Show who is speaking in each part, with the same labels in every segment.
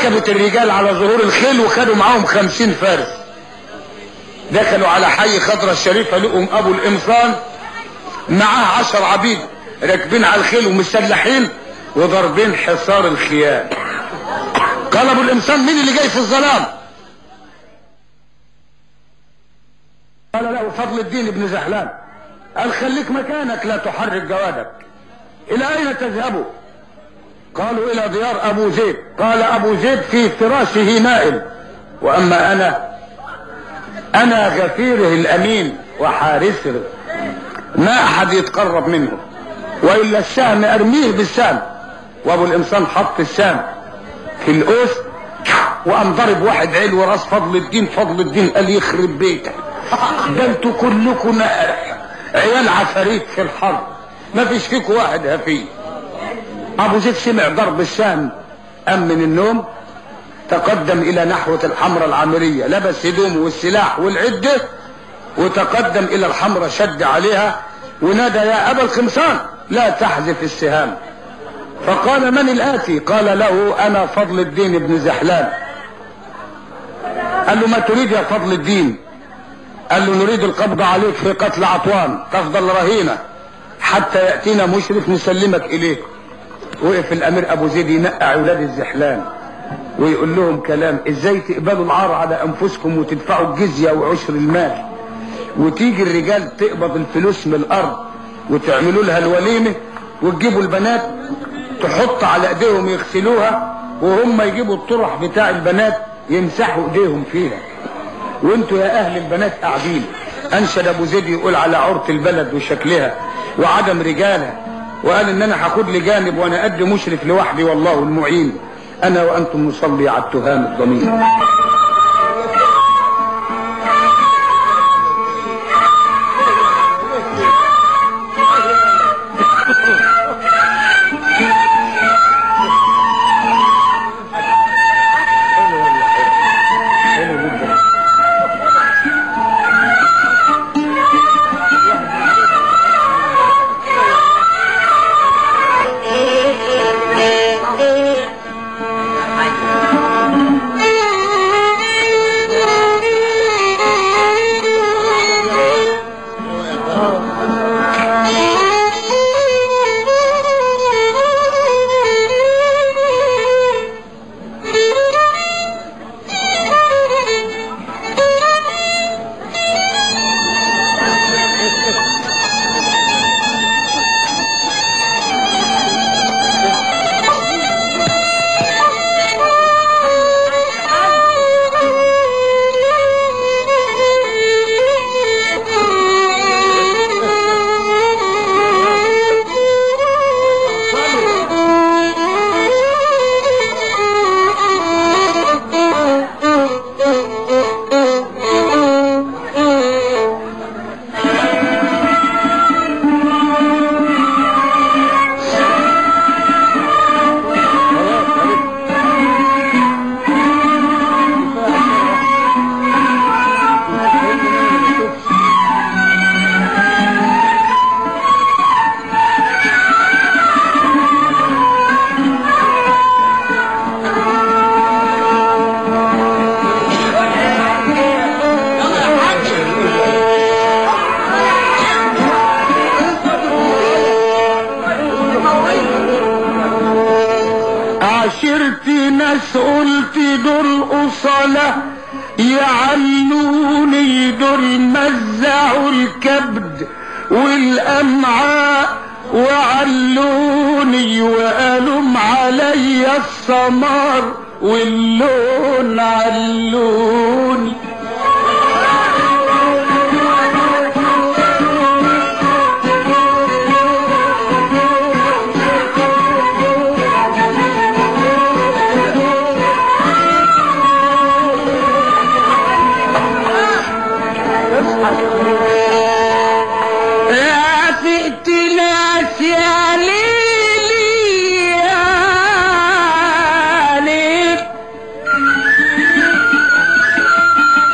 Speaker 1: ركبت الرجال على ظهور الخيل وخدوا معاهم خمسين فارس دخلوا على حي خضرة الشريفة لقوا ابو القمصان معاه عشر عبيد راكبين على الخيل ومسلحين وضاربين حصار الخيام قال ابو القمصان مين اللي جاي في الظلام قال له فضل الدين بن زحلان قال خليك مكانك لا تحرك جوادك الى اين تذهبوا قالوا الى ديار ابو زيد قال ابو زيد في فراشه نائم واما انا انا غفيره الامين وحارسه ما احد يتقرب منه والا السهم ارميه بالسهم وابو الانسان حط السهم في القوس وقام ضرب واحد عيل وراس فضل الدين فضل الدين قال يخرب بيتك ده انتوا كلكم عيال عفاريت في الحرب ما فيش فيكم واحد هفيه ابو زيد سمع ضرب السهم قام من النوم تقدم الى نحوة الحمرة العامرية لبس هدومه والسلاح والعدة وتقدم الى الحمرة شد عليها ونادى يا ابا الخمسان لا تحذف السهام فقال من الاتي قال له انا فضل الدين بن زحلان قال له ما تريد يا فضل الدين قال له نريد القبض عليك في قتل عطوان تفضل رهينة حتى يأتينا مشرف نسلمك إليه وقف الأمير أبو زيد ينقع أولاد الزحلان ويقول لهم كلام ازاي تقبلوا العار على انفسكم وتدفعوا الجزية وعشر المال وتيجي الرجال تقبض الفلوس من الارض وتعملوا لها الوليمة وتجيبوا البنات تحط على ايديهم يغسلوها وهم يجيبوا الطرح بتاع البنات يمسحوا ايديهم فيها وانتوا يا اهل البنات قاعدين انشد ابو زيد يقول على عورة البلد وشكلها وعدم رجالها وقال ان انا هاخد لي جانب وانا قد مشرف لوحدي والله المعين انا وانتم نصلي على التهام الضمير عشرتي ناس قلت دول أصلة يعلوني دول مزعوا الكبد والأمعاء وعلوني وقالوا علي السمار واللون علوني يا فئت ناس يا ليلي يا ليل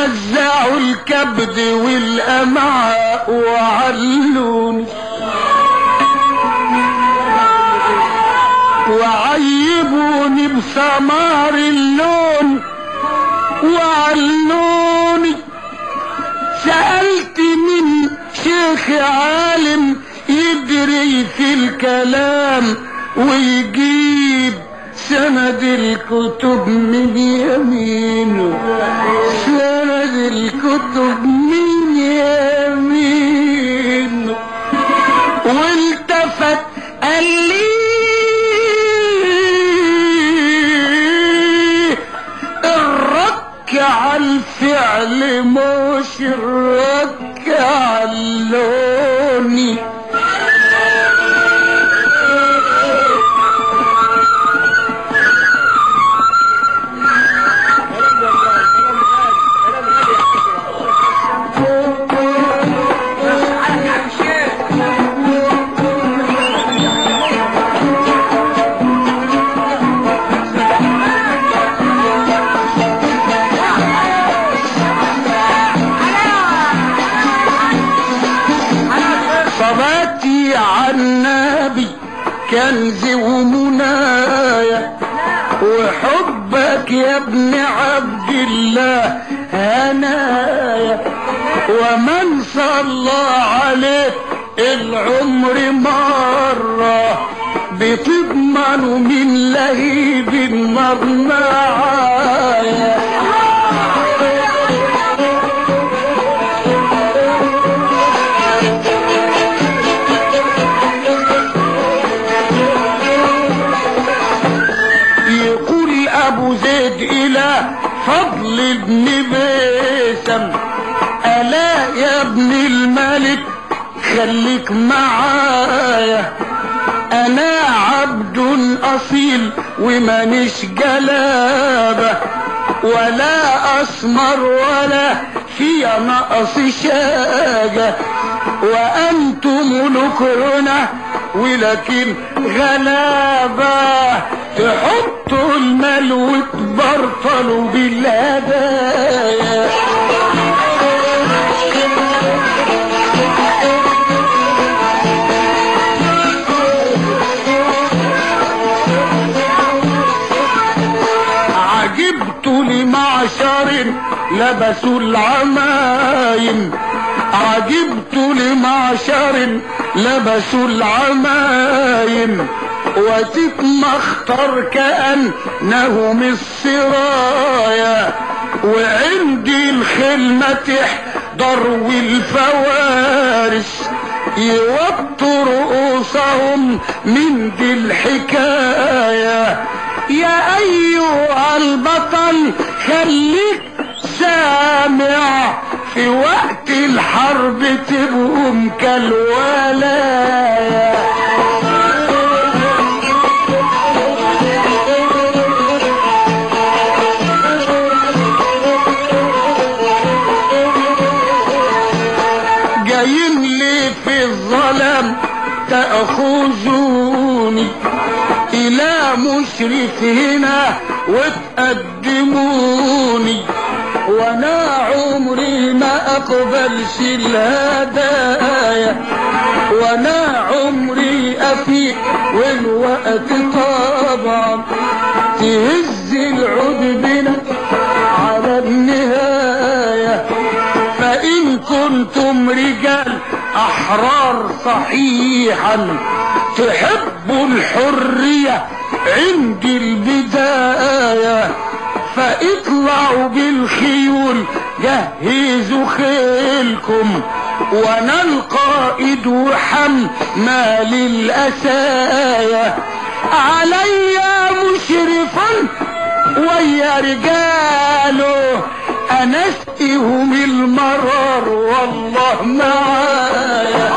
Speaker 1: نزعوا الكبد والأمعاء وعلوني وعيبوني بثمار اللون وعلوني سألت من شيخ عالم يدري في الكلام ويجيب سند الكتب من يمينه سند الكتب من يمينه والتفت قال لي الرك على الفعل مش الرك على اللوني صلاتي على النبي كنز ومنايا وحبك يا ابن عبد الله هنايا ومن صلى عليه العمر مرة بتضمن من لهيب النار معايا يقول ابو زيد الى فضل ابن بيسم الا يا ابن الملك خليك معايا انا عبد اصيل ومانيش جلابه ولا اسمر ولا في نقص شاجه وانتم ملوكنا ولكن غلابة تحطوا المال وتبرطلوا بالهدايا عجبت لمعشر لبسوا العمايم عجبت لمعشر لبسوا العمايم وتتمخطر كأنهم السرايا وعندي الخلمة تحضر والفوارس يوطوا رؤوسهم من دي الحكاية يا أيها البطل خليك سامع في وقت الحرب تبقوا كالولايا جايين لي في الظلام تأخذوني إلى مشرف هنا وتقدموني وانا عمري ما اقبلش الهدايا وانا عمري افيق والوقت طبعا تهز العود بنا على النهاية فإن كنتم رجال أحرار صحيحا تحبوا الحرية عند البداية فاطلعوا بالخيول جهزوا خيلكم وانا القائد وحمال الاسايا عليا مشرفا ويا رجاله انا اسقيهم المرار والله معايا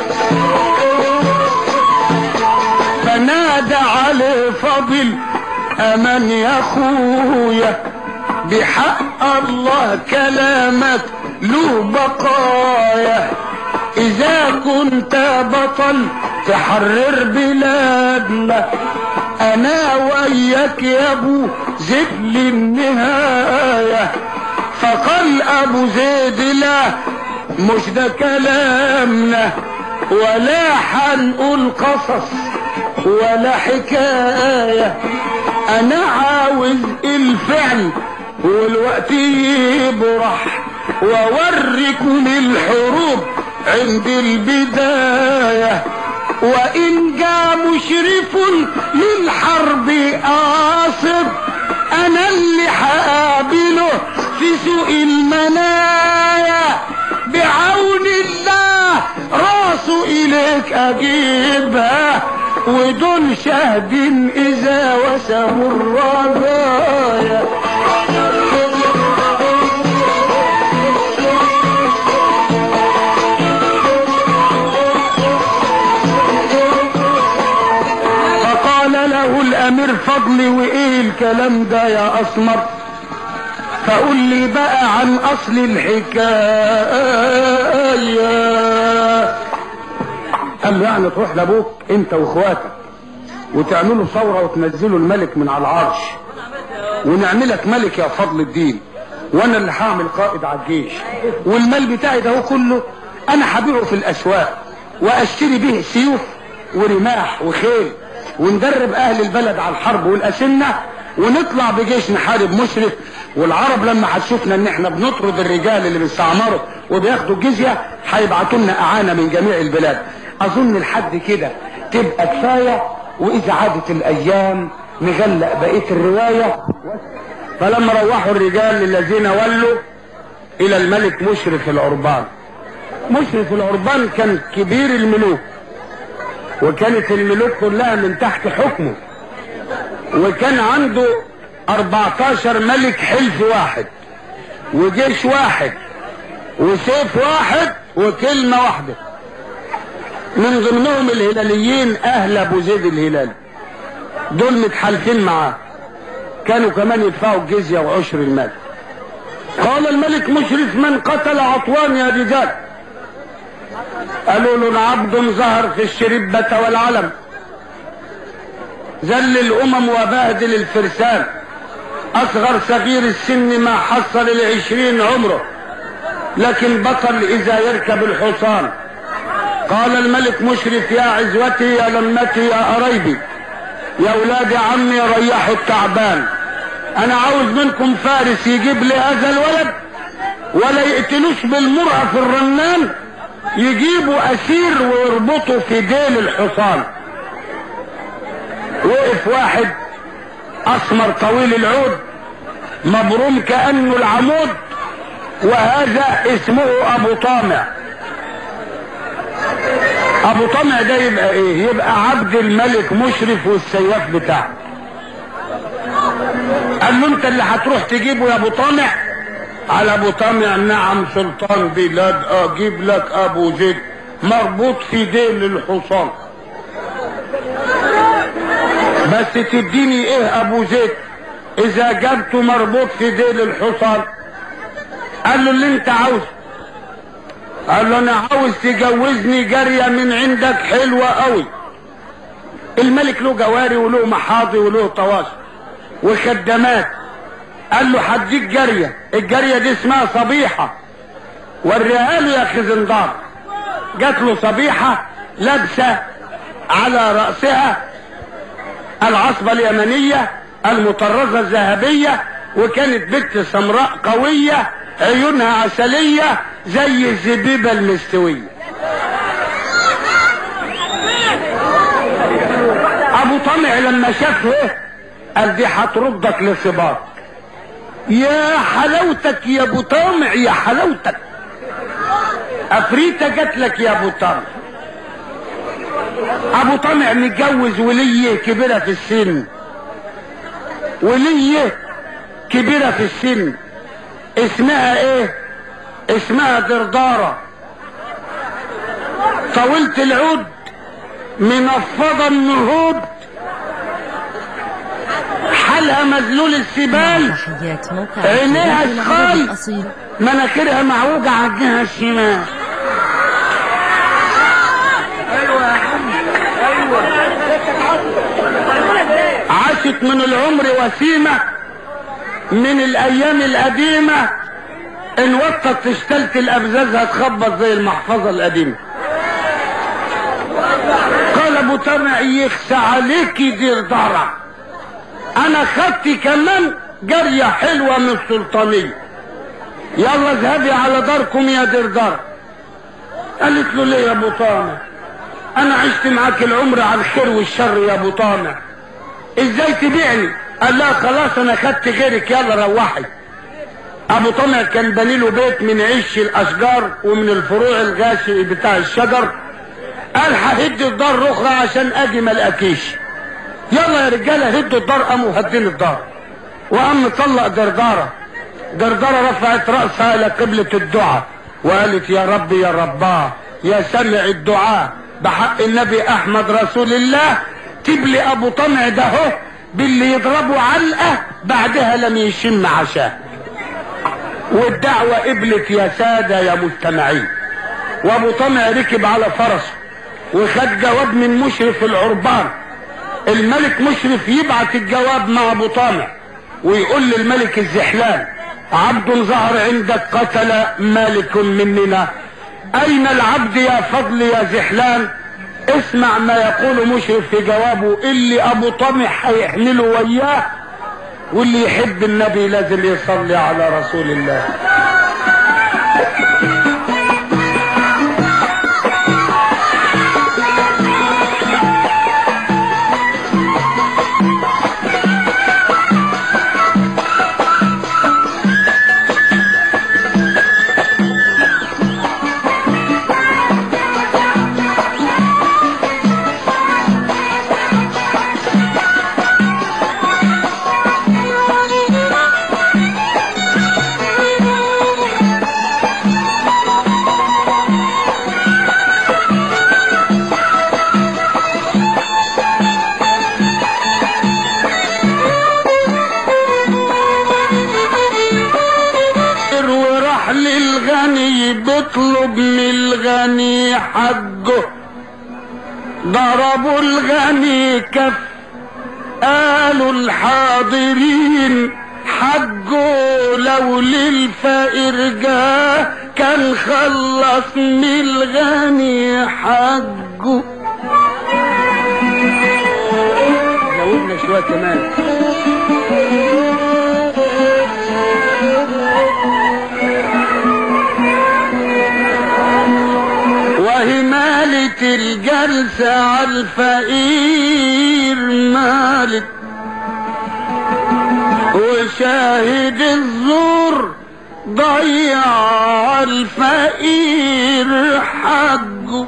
Speaker 1: فنادى علي فضل امان يا اخويا بحق الله كلامك له بقايا اذا كنت بطل تحرر بلادنا انا وياك يا ابو زيد للنهايه فقال ابو زيد لا مش ده كلامنا ولا حنقول قصص ولا حكاية انا عاوز الفعل والوقت يبرح ووريكم الحروب عند البداية وان جاء مشرف للحرب قاصد انا اللي هقابله في سوق المنايا بعون الله راسه اليك اجيبها ودول شهد اذا وسموا الرضايا فقال له الامير فضلي وايه الكلام ده يا اسمر فقول لي بقى عن اصل الحكايه قال له يعني تروح لابوك انت واخواتك وتعملوا ثوره وتنزلوا الملك من على العرش ونعملك ملك يا فضل الدين وانا اللي هعمل قائد على الجيش والمال بتاعي ده هو كله انا هبيعه في الاسواق واشتري به سيوف ورماح وخيل وندرب اهل البلد على الحرب والاسنه ونطلع بجيش نحارب مشرف والعرب لما هتشوفنا ان احنا بنطرد الرجال اللي بيستعمروا وبياخدوا الجزيه هيبعتوا لنا اعانه من جميع البلاد اظن لحد كده تبقى كفايه واذا عادت الايام نغلق بقيه الروايه فلما روحوا الرجال الذين ولوا الى الملك مشرف العربان مشرف العربان كان كبير الملوك وكانت الملوك كلها من تحت حكمه وكان عنده 14 ملك حلف واحد وجيش واحد وسيف واحد وكلمة واحدة من ضمنهم الهلاليين اهل ابو زيد الهلالي دول متحالفين معاه كانوا كمان يدفعوا الجزية وعشر المال قال الملك مشرف من قتل عطوان يا رجال قالوا له عبد ظهر في الشربة والعلم ذل الامم وبهدل الفرسان اصغر صغير السن ما حصل العشرين عمره لكن بطل اذا يركب الحصان قال الملك مشرف يا عزوتي يا لمتي يا قرايبي يا ولاد عمي ريحوا التعبان انا عاوز منكم فارس يجيب لي هذا الولد ولا يقتلوش بالمرأة في الرنان يجيبوا اسير ويربطوا في ديل الحصان وقف واحد اسمر طويل العود مبروم كانه العمود وهذا اسمه ابو طامع ابو طامع ده يبقى ايه يبقى عبد الملك مشرف والسياف بتاعه قال له انت اللي هتروح تجيبه يا ابو طامع على ابو طامع نعم سلطان بلاد اجيب لك ابو زيد مربوط في ديل الحصان بس تديني ايه ابو زيد اذا جبته مربوط في ديل الحصان قال له اللي انت عاوزه قال له انا عاوز تجوزني جارية من عندك حلوة قوي الملك له جواري وله محاضي وله طواس وخدامات قال له هديك جارية الجارية دي اسمها صبيحة وريها له يا خزندار جات له صبيحة لابسة على رأسها العصبة اليمنية المطرزة الذهبية وكانت بنت سمراء قوية عيونها عسلية زي الزبيبة المستوية ابو طمع لما شافها قال دي هتردك لصباك يا حلاوتك يا ابو طامع يا حلاوتك افريته جات لك يا ابو طامع ابو طامع متجوز وليه كبيره في السن وليه كبيره في السن اسمها ايه اسمها درداره طولت العود منفضه النهود وشها مذلول السبال
Speaker 2: تحيات موقع
Speaker 1: عينيها
Speaker 2: العربي
Speaker 1: شخال.
Speaker 2: الأصيل
Speaker 1: مناخيرها معوجة على الجهة الشمال ايوه يا عم ايوه عاشت من العمر وسيمة من الايام القديمة ان وطت تشتلت الابزاز هتخبط زي المحفظة القديمة قال ابو طمع يخسى عليكي دردرة انا خدت كمان جارية حلوة من السلطانية يلا اذهبي على داركم يا دردرة قالت له ليه يا ابو طامع انا عشت معاك العمر على الخير والشر يا ابو طامع ازاي تبيعني قال لها خلاص انا خدت غيرك يلا روحي ابو طامع كان بني له بيت من عش الاشجار ومن الفروع الغاشي بتاع الشجر قال ههد الدار اخرى عشان اجي ما الاقيش يلا يا رجاله هدوا الدار قاموا هدين الدار وقام طلق درداره درداره رفعت راسها الى قبله الدعاء وقالت يا رب يا رباه يا سمع الدعاء بحق النبي احمد رسول الله تبلي ابو طمع ده هو باللي يضربه علقه بعدها لم يشم عشاه والدعوه قبلت يا ساده يا مستمعين وابو طمع ركب على فرسه وخد جواب من مشرف العربان الملك مشرف يبعت الجواب مع ابو طامع ويقول للملك الزحلان عبد ظهر عندك قتل مالك مننا اين العبد يا فضل يا زحلان اسمع ما يقول مشرف في جوابه اللي ابو طامع هيحمله وياه واللي يحب النبي لازم يصلي على رسول الله وراح للغني بيطلب من الغني حقه ضربوا الغني كف قالوا الحاضرين حقه لو للفقير جاه كان خلص من الغني حقه زودنا شويه كمان وهي مالت الجلسة على الفقير مالت وشاهد الزور ضيع على الفقير حقه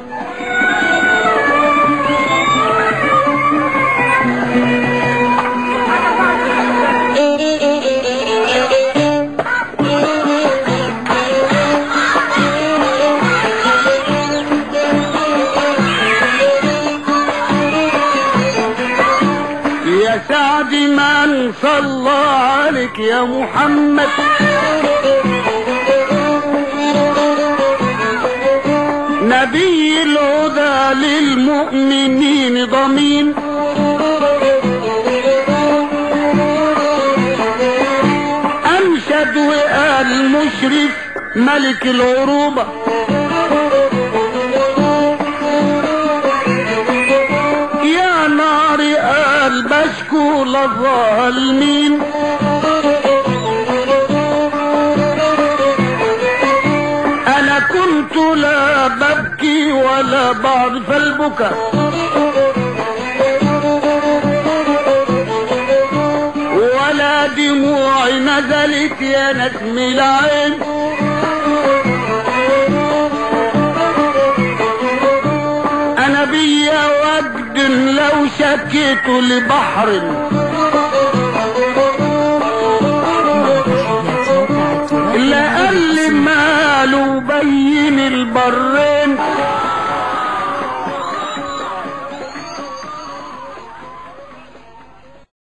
Speaker 1: يا سعد من صلى عليك يا محمد نبي الهدى للمؤمنين ضمين أنشد وقال مشرف ملك العروبة يا نار قال بشكو للظالمين انا كنت لا ببكي ولا بعرف البكاء ولا دموعي نزلت يا نسم العين انا بيا وجد لو شكيت لبحر
Speaker 2: تحيات موقع التراث
Speaker 1: لقال ماله بين البرين